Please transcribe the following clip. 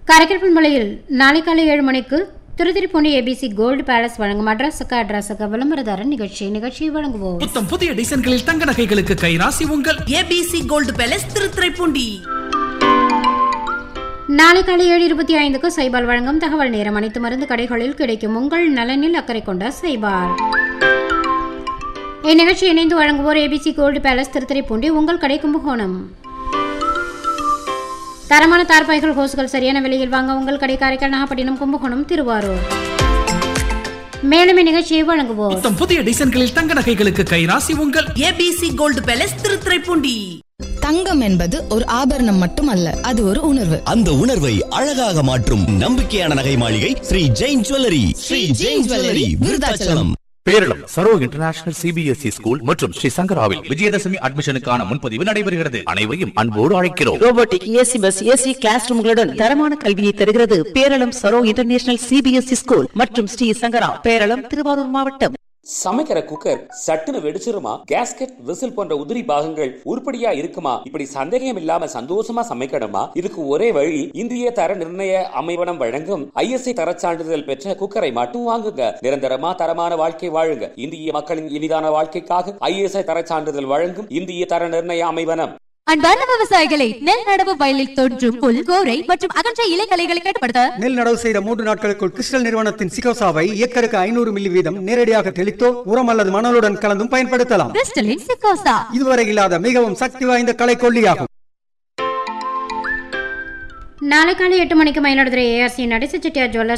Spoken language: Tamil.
கரைக்கல் மலையில் நாளை காலை ஏழு மணிக்கு திருத்திரிப்பூண்டி ஏபிசி கோல்டு பேலஸ் வழங்கும் அட்ரஸுக்கு அட்ரஸுக்கு விளம்பரதார நிகழ்ச்சி நிகழ்ச்சியை வழங்குவோம் புத்தம் புதிய டிசைன்களில் தங்க நகைகளுக்கு கைராசி உங்கள் ஏபிசி கோல்டு பேலஸ் திருத்துறைப்பூண்டி நாளை காலை ஏழு இருபத்தி ஐந்துக்கு சைபால் வழங்கும் தகவல் நேரம் அனைத்து மருந்து கடைகளில் கிடைக்கும் உங்கள் நலனில் அக்கறை கொண்ட சைபால் இந்நிகழ்ச்சி இணைந்து வழங்குவோர் ஏபிசி கோல்டு பேலஸ் திருத்துறைப்பூண்டி உங்கள் கடை கும்பகோணம் தரமான தார்பாய்கள் ஹோஸ்கள் சரியான விலையில் வாங்க உங்கள் கடை காரைக்கால் நாகப்பட்டினம் கும்பகோணம் திருவாரூர் மேலும் இந்நிகழ்ச்சியை வழங்குவோர் புத்தம் புதிய டிசைன்களில் தங்க நகைகளுக்கு கைராசி உங்கள் ஏபிசி கோல்டு பேலஸ் திருத்துறைப்பூண்டி தங்கம் என்பது ஒரு ஆபரணம் மட்டுமல்ல அது ஒரு உணர்வு அந்த உணர்வை அழகாக மாற்றும் நம்பிக்கையான நகை மாளிகை Sri Jain jewellery Sri Jain jewellery Virudhachalam Peralam Saro international CBSE school மற்றும் ஸ்ரீ சங்கராவில் விஜயதசமி அட்மிஷனுக்கான முன்பதிவு நடைபெறுகிறது அனைவரையும் அன்போடு அழைக்கிறோம் robotic AC bus AC class ரூம்களுடன் தரமான கல்வியை தருகிறது Peralam Saro international CBSE school மற்றும் ஸ்ரீ சங்கரா பேரளம் திருவாரூர் மாவட்டம் சமைக்கிற குக்கர் சட்டுன்னு வெடிச்சிருமா கேஸ்கெட் விசில் போன்ற உதிரி பாகங்கள் உருப்படியா இருக்குமா இப்படி சந்தேகம் இல்லாம சந்தோஷமா சமைக்கணுமா இதுக்கு ஒரே வழி இந்திய தர நிர்ணய அமைவனம் வழங்கும் ஐஎஸ்ஐ தரச் சான்றிதழ் பெற்ற குக்கரை மட்டும் வாங்குங்க நிரந்தரமா தரமான வாழ்க்கை வாழுங்க இந்திய மக்களின் இனிதான வாழ்க்கைக்காக ஐஎஸ்ஐ தரச் சான்றிதழ் வழங்கும் இந்திய தர நிர்ணய அமைவனம் அன்பார்ந்த விவசாயிகளை நெல் நடவு வயலில் தோன்றும் புல் கோரை மற்றும் அகன்ற இலைகளைகளை கட்டுப்படுத்த நெல் நடவு செய்த மூன்று நாட்களுக்குள் கிறிஸ்டல் நிறுவனத்தின் சிகோசாவை ஏக்கருக்கு ஐநூறு மில்லி வீதம் நேரடியாக தெளித்தோ உரம் அல்லது மணலுடன் கலந்தும் பயன்படுத்தலாம் கிறிஸ்டலின் சிக்கோசா இதுவரை இல்லாத மிகவும் சக்தி வாய்ந்த களைக்கொல்லியாகும் நாளை காலை எட்டு மணிக்கு மயிலாடுதுறை ஏஆர்சி நடிச செட்டியார் ஜுவல்லர்ஸ்